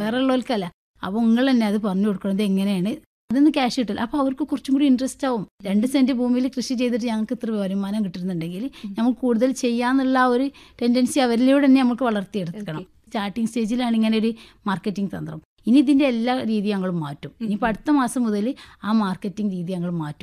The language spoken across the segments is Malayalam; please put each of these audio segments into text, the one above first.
വേറെ ഉള്ളവർക്കല്ല അപ്പൊ നിങ്ങൾ തന്നെ അത് പറഞ്ഞു കൊടുക്കുന്നത് എങ്ങനെയാണ് അതൊന്നും ക്യാഷ് കിട്ടില്ല അപ്പൊ അവർക്ക് കുറച്ചും കൂടി ഇൻട്രസ്റ്റ് ആവും രണ്ട് സെന്റ് ഭൂമിയിൽ കൃഷി ചെയ്തിട്ട് ഞങ്ങൾക്ക് ഇത്ര വരുമാനം കിട്ടുന്നുണ്ടെങ്കിൽ നമുക്ക് കൂടുതൽ ചെയ്യാന്നുള്ള ആ ഒരു ടെൻഡൻസി അവരിലൂടെ തന്നെ നമുക്ക് വളർത്തിയെടുക്കണം സ്റ്റാർട്ടിംഗ് സ്റ്റേജിലാണ് ഇങ്ങനെ ഒരു മാർക്കറ്റിംഗ് തന്ത്രം ഇനി ഇതിന്റെ എല്ലാ രീതിയും ഞങ്ങൾ മാറ്റും ഇനിയിപ്പോൾ അടുത്ത മാസം മുതൽ ആ മാർക്കറ്റിംഗ് രീതി ഞങ്ങൾ മാറ്റും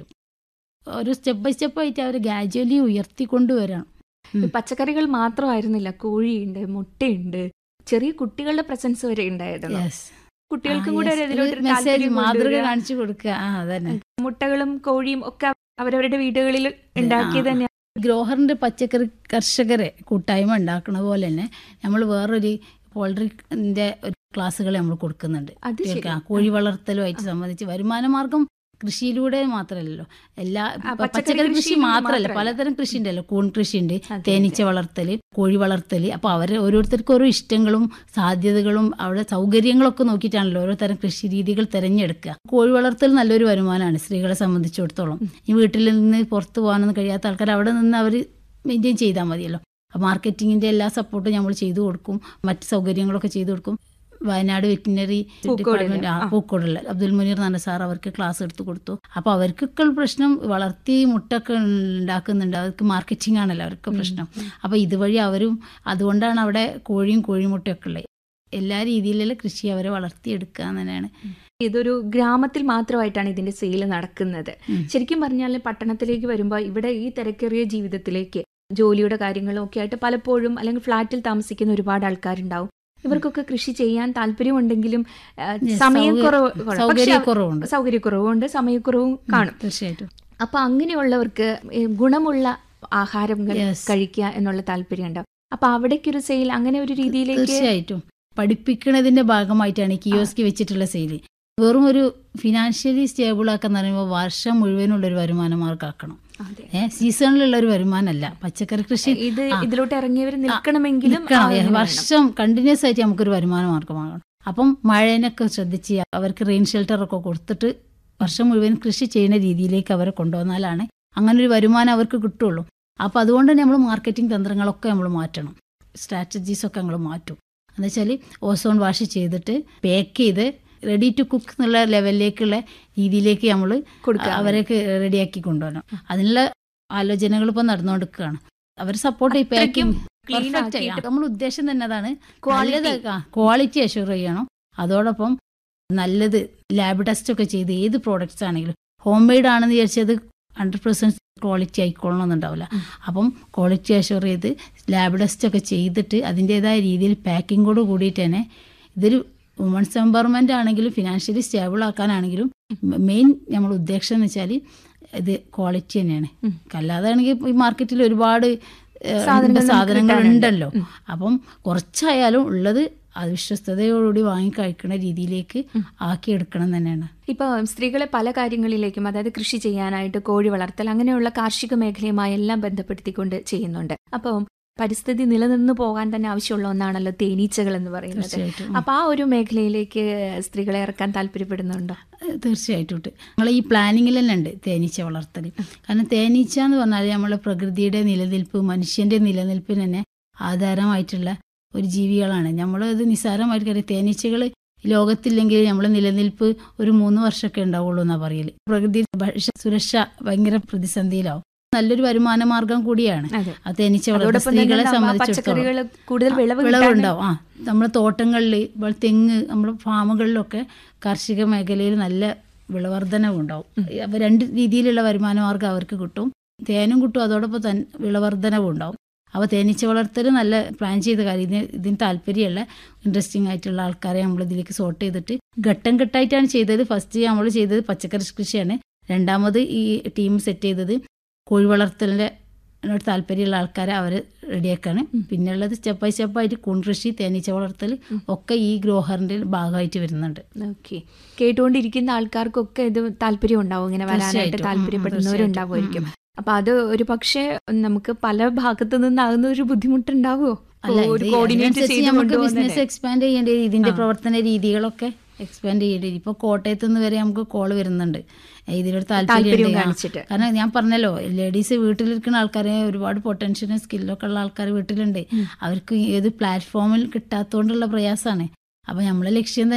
ഒരു സ്റ്റെപ്പ് ബൈ സ്റ്റെപ്പ് ആയിട്ട് അവർ ഗ്രാജുവലി ഉയർത്തിക്കൊണ്ടുവരണം ഉം. പച്ചക്കറികൾ മാത്രമായിരുന്നില്ല കോഴിയുണ്ട് മുട്ടയുണ്ട് ചെറിയ കുട്ടികളുടെ പ്രസൻസ് വരെ ഉണ്ടായിരുന്നു യെസ് കുട്ടികൾക്കും കൂടെ ഒരു ഇതിലോട്ടൊരു മെസ്സേജ് താല്പര്യം മാതൃക കൊണ്ടുവരിക. കാണിച്ചു കൊടുക്കുക ആ അതന്നെ മുട്ടകളും കോഴിയും ഒക്കെ അവരവരുടെ വീടുകളിൽ ഉണ്ടാക്കിയത് തന്നെ ഗ്രോഹറിന്റെ പച്ചക്കറി കർഷകരെ കൂട്ടായ്മ ഉണ്ടാക്കുന്ന പോലെ തന്നെ നമ്മൾ വേറൊരു പോൾട്രിന്റെ ഒരു ക്ലാസ്സുകൾ നമ്മൾ കൊടുക്കുന്നുണ്ട് അത് ശരി കുട്ടികൾക്ക് ആ കോഴി വളർത്തലുമായിട്ട് സംബന്ധിച്ച് വരുമാന മാർഗം കൃഷിയിലൂടെ മാത്രമല്ലല്ലോ എല്ലാ ആ, ഇപ്പൊ പച്ചക്കറി പച്ചക്കറി കൃഷി കൃഷിയിൽ മാത്രമല്ല മാത്രമല്ല. പലതരം കൃഷി ഉണ്ടല്ലോ കൂൺ കൃഷി ഉണ്ട് അതെ, തേനീച്ച വളർത്തല് കോഴി വളർത്തല് അപ്പൊ അവർ ഓരോരുത്തർക്കും ഓരോ ഇഷ്ടങ്ങളും സാധ്യതകളും അവിടെ സൗകര്യങ്ങളൊക്കെ നോക്കിയിട്ടാണല്ലോ ഓരോ തരം കൃഷി രീതികൾ തിരഞ്ഞെടുക്കുക കോഴി വളർത്തൽ നല്ലൊരു വരുമാനമാണ് സ്ത്രീകളെ സംബന്ധിച്ചിടത്തോളം ഈ വീട്ടിൽ നിന്ന് പുറത്തു പോകാനൊന്നും കഴിയാത്ത ആൾക്കാർ അവിടെ നിന്ന് അവർ മെയിൻറ്റെയിൻ ചെയ്താൽ മതിയല്ലോ മാർക്കറ്റിങ്ങിന്റെ എല്ലാ സപ്പോർട്ടും നമ്മൾ ചെയ്തു കൊടുക്കും മറ്റ് സൗകര്യങ്ങളൊക്കെ ചെയ്തു കൊടുക്കും വയനാട് വെറ്റിനറി പൂക്കോടില്, ഡിപ്പാർട്ട്മെന്റ് ആ ആ. പൂക്കോടുള്ള അബ്ദുൽ മുനീർ എന്ന് പറഞ്ഞ സാർ അവർക്ക് ക്ലാസ് എടുത്തു കൊടുത്തു അപ്പൊ അവർക്കൊക്കെ ഉള്ള പ്രശ്നം വളർത്തി മുട്ടൊക്കെ ഉണ്ടാക്കുന്നുണ്ട് അവർക്ക് മാർക്കറ്റിംഗ് ആണല്ലോ അവർക്ക് പ്രശ്നം അപ്പൊ ഇതുവഴി അവരും അതുകൊണ്ടാണ് അവിടെ കോഴിയും കോഴിമുട്ടയൊക്കെ ഉള്ളത് എല്ലാ രീതിയിലുള്ള കൃഷി അവരെ വളർത്തിയെടുക്കുക എന്ന് തന്നെയാണ് ഇതൊരു ഗ്രാമത്തിൽ മാത്രമായിട്ടാണ് ഇതിന്റെ സെയിൽ നടക്കുന്നത് ഉം. ശരിക്കും പറഞ്ഞാൽ പട്ടണത്തിലേക്ക് വരുമ്പോൾ ഇവിടെ ഈ തിരക്കേറിയ ജീവിതത്തിലേക്ക് ജോലിയുടെ കാര്യങ്ങളും ഒക്കെ ആയിട്ട് പലപ്പോഴും അല്ലെങ്കിൽ ഫ്ലാറ്റിൽ താമസിക്കുന്ന ഒരുപാട് ആൾക്കാരുണ്ടാവും ഇവർക്കൊക്കെ കൃഷി ചെയ്യാൻ താല്പര്യമുണ്ടെങ്കിലും ആ, Yes, സമയക്കുറവ് സൗകര്യ- പക്ഷേ സൗകര്യക്കുറവുണ്ട് സൗകര്യക്കുറവുണ്ട് സമയക്കുറവും കാണും തീർച്ചയായിട്ടും അപ്പൊ അങ്ങനെയുള്ളവർക്ക് ഈ ഗുണമുള്ള ആഹാരങ്ങൾ Yes. കഴിക്കുക എന്നുള്ള താല്പര്യം ഉണ്ടാവും അപ്പൊ അവിടേക്കൊരു സെയിൽ അങ്ങനെ ഒരു രീതിയിലേക്ക് തീർച്ചയായിട്ടും പഠിപ്പിക്കുന്നതിന്റെ ഭാഗമായിട്ടാണ് ഈ കിയോസ്കി വെച്ചിട്ടുള്ള സെയില് വെറും ഒരു ഫിനാൻഷ്യലി സ്റ്റേബിൾ ആക്കാന്ന് പറയുമ്പോൾ വർഷം മുഴുവനുള്ള ഒരു വരുമാന മാർഗ്ഗമാക്കണം അതെ. ഏഹ് സീസണിലുള്ള ഒരു വരുമാനമല്ല പച്ചക്കറി കൃഷി ഇത് ആ. ഇതിലോട്ട് ഇറങ്ങിയവർ നിൽക്കണമെങ്കിലും നിൽക്കണം. ആ ഒരു വർഷം കണ്ടിന്യൂസ് ആയിട്ട് നമുക്കൊരു വരുമാന മാർഗമാകണം അപ്പം മഴേനൊക്കെ ശ്രദ്ധിച്ച് അവർക്ക് റെയിൻ ഷെൽട്ടർ ഒക്കെ കൊടുത്തിട്ട് വർഷം മുഴുവൻ കൃഷി ചെയ്യുന്ന രീതിയിലേക്ക് അവരെ കൊണ്ടുവന്നാലാണ് അങ്ങനെ ഒരു വരുമാനം അവർക്ക് കിട്ടുള്ളൂ അപ്പം അതുകൊണ്ട് തന്നെ നമ്മൾ മാർക്കറ്റിംഗ് തന്ത്രങ്ങളൊക്കെ നമ്മൾ മാറ്റണം സ്ട്രാറ്റജീസ് ഒക്കെ നമ്മൾ മാറ്റും എന്ന് വെച്ചാൽ ഓസോൺ വാഷ് ചെയ്തിട്ട് പാക്ക് ചെയ്ത് റെഡി ടു കുക്ക് എന്നുള്ള ലെവലിലേക്കുള്ള രീതിയിലേക്ക് നമ്മൾ കൊടുക്കുക അവരൊക്കെ റെഡിയാക്കി കൊണ്ടുവരണം അതിനുള്ള ആലോചനകൾ ഇപ്പൊ നടന്നുകൊണ്ടിരിക്കുകയാണ് അവർ സപ്പോർട്ട് ചെയ്യും അത്രയ്ക്കും പാക്കിംഗ് clean ആക്കിയിട്ട് നമ്മൾ ഉദ്ദേശം തന്നെ അതാണ് Quality. ക്വാളിറ്റി അഷ്യൂർ ചെയ്യണം അതോടൊപ്പം നല്ലത് ലാബ് ടെസ്റ്റ് ഒക്കെ ചെയ്ത് ഏത് പ്രോഡക്റ്റ്സ് ആണെങ്കിലും ഹോം മെയ്ഡ് ആണെന്ന് വിചാരിച്ചത് ഹൺഡ്രഡ് പെർസെന്റ് ക്വാളിറ്റി ആയിക്കൊള്ളണമെന്നുണ്ടാവില്ല ഉം. അപ്പം ക്വാളിറ്റി അഷ്യൂർ ചെയ്ത് ലാബ് ടെസ്റ്റ് ഒക്കെ ചെയ്തിട്ട് അതിൻ്റെതായ രീതിയിൽ പാക്കിങ്ങോട് കൂടിയിട്ട് തന്നെ ഇതൊരു വുമൺസ് എംപവർമെന്റ് ആണെങ്കിലും ഫിനാൻഷ്യലി സ്റ്റേബിൾ ആക്കാനാണെങ്കിലും മെയിൻ നമ്മൾ ഉദ്ദേശം എന്ന് വെച്ചാൽ ഇത് ക്വാളിറ്റി തന്നെയാണ് ഉം. അല്ലാതെ ആണെങ്കിൽ ഈ മാർക്കറ്റിൽ ഒരുപാട് ഏഹ്, സാധനങ്ങൾ നമുക്ക് സാധനങ്ങൾ കിട്ടാനുണ്ട്. ഉണ്ടല്ലോ ഉം. അപ്പം കുറച്ചായാലും ഉള്ളത് അത് വിശ്വസ്തയോടുകൂടി വാങ്ങി കഴിക്കുന്ന രീതിയിലേക്ക് ഉം. ആക്കിയെടുക്കണം തന്നെയാണ് ഇപ്പൊ സ്ത്രീകളെ പല കാര്യങ്ങളിലേക്കും അതായത് കൃഷി ചെയ്യാനായിട്ട് കോഴി വളർത്തൽ അങ്ങനെയുള്ള കാർഷിക മേഖലയുമായി എല്ലാം ബന്ധപ്പെടുത്തിക്കൊണ്ട് ചെയ്യുന്നുണ്ട് അപ്പം പരിസ്ഥിതി നിലനിന്ന് പോകാൻ തന്നെ ആവശ്യമുള്ള ഒന്നാണല്ലോ തേനീച്ചകൾ എന്ന് പറയുന്നത് തീർച്ചയായിട്ടും അപ്പൊ ആ ഒരു മേഖലയിലേക്ക് സ്ത്രീകളെ ഇറക്കാൻ താല്പര്യപ്പെടുന്നുണ്ടോ ഏഹ് തീർച്ചയായിട്ടും ഉണ്ട് നമ്മൾ ഈ പ്ലാനിങ്ങിൽ തന്നെ ഉണ്ട് തേനീച്ച വളർത്തൽ കാരണം തേനീച്ച എന്ന് പറഞ്ഞാൽ നമ്മളെ പ്രകൃതിയുടെ നിലനിൽപ്പ് മനുഷ്യന്റെ നിലനിൽപ്പിന് തന്നെ ആധാരമായിട്ടുള്ള ഒരു ജീവികളാണ് നമ്മൾ ഇത് നിസ്സാരമായിട്ട് കരുതി തേനീച്ചകൾ ലോകത്തില്ലെങ്കിൽ നമ്മളെ നിലനിൽപ്പ് ഒരു മൂന്ന് വർഷമൊക്കെ ഉണ്ടാവുള്ളൂ എന്നാ പറയല് പ്രകൃതി ഭക്ഷ്യ സുരക്ഷ ഭയങ്കര പ്രതിസന്ധിയിലാവും നല്ലൊരു വരുമാന മാർഗം കൂടിയാണ് അതെ ആ തേനീച്ച വളർത്തൽ അതോടൊപ്പം തന്നെ സ്ത്രീകളെ നമ്മ സംബന്ധിച്ചിടത്തോളം പച്ചക്കറികൾ കൂടുതൽ വിളവ് കിട്ടാൻ വിളവുണ്ടാവും ആ നമ്മുടെ തോട്ടങ്ങളിൽ ഇപ്പോൾ തെങ്ങ് നമ്മുടെ ഫാമുകളിലൊക്കെ കാർഷിക മേഖലയിൽ നല്ല വിളവർധനവും ഉണ്ടാവും അപ്പോൾ രണ്ട് രീതിയിലുള്ള വരുമാന മാർഗ്ഗം അവർക്ക് കിട്ടും തേനും കിട്ടും അതോടൊപ്പം തൻ വിളവർധനവും ഉണ്ടാവും അപ്പോൾ തേനീച്ച വളർത്തൽ നല്ല പ്ലാൻ ചെയ്ത കാര്യം ഇതിന് ഇതിന് താല്പര്യമുള്ള ഇൻട്രസ്റ്റിംഗ് ആയിട്ടുള്ള ആൾക്കാരെ നമ്മൾ ഇതിലേക്ക് സോർട്ട് ചെയ്തിട്ട് ഘട്ടം ഘട്ടമായിട്ടാണ് ചെയ്തത് ഫസ്റ്റ് നമ്മൾ ചെയ്തത് പച്ചക്കറി കൃഷിയാണ് രണ്ടാമത് ഈ ടീം സെറ്റ് ചെയ്തത് കോഴി വളർത്തലിൻ്റെ അതിനോട് താല്പര്യമുള്ള ആൾക്കാരെ അവർ റെഡിയാക്കാണ് പിന്നെയുള്ളത് സ്റ്റെപ്പ് ബൈ സ്റ്റെപ്പായിട്ട് കൂൺ കൃഷി തേനീച്ച വളർത്തൽ ഒക്കെ ഈ ഗ്രോഹറിന്റെ ഭാഗമായിട്ട് വരുന്നുണ്ട് ഓക്കെ കേട്ടുകൊണ്ടിരിക്കുന്ന ആൾക്കാർക്കൊക്കെ ഇത് താല്പര്യം ഉണ്ടാവും ഇങ്ങനെ വരാനായിട്ട് തീർച്ചയായിട്ടും. ഉം, താല്പര്യപ്പെടുന്നവരുണ്ടാവുമായിരിക്കും തീർച്ചയായിട്ടും. അപ്പൊ അത് ഒരു പക്ഷേ നമുക്ക് പല ഭാഗത്തു നിന്നാകുന്ന ഒരു ബുദ്ധിമുട്ടുണ്ടാവുമോ അല്ല ഒരു ഇത് കോർഡിനേറ്റ് അതിനനുസരിച്ച് ചെയ്ത് നമുക്ക് ബിസിനസ് കൊണ്ടുപോകുന്നത് എക്സ്പാൻഡ് ചെയ്യേണ്ടി വരും ഇതിന്റെ ആ. പ്രവർത്തന രീതികളൊക്കെ എക്സ്പാൻഡ് ചെയ്യേണ്ടി വരും ഇപ്പൊ കോട്ടയത്ത് നിന്ന് വരെ നമുക്ക് കോള് വരുന്നുണ്ട് ഇതിലൊരു താല്പര്യം താല്പര്യം കാണിച്ചിട്ട് കാരണം ഞാൻ പറഞ്ഞല്ലോ ലേഡീസ് വീട്ടിലിരിക്കുന്ന ആൾക്കാരെ ഒരുപാട് പൊട്ടൻഷ്യലും സ്കില്ലൊക്കെ ഉള്ള ആൾക്കാർ വീട്ടിലുണ്ട് ഉം. അവർക്ക് ഏത് പ്ലാറ്റ്ഫോമിൽ കിട്ടാത്തതുകൊണ്ടുള്ള പ്രയാസമാണ് അപ്പൊ നമ്മളെ ലക്ഷ്യം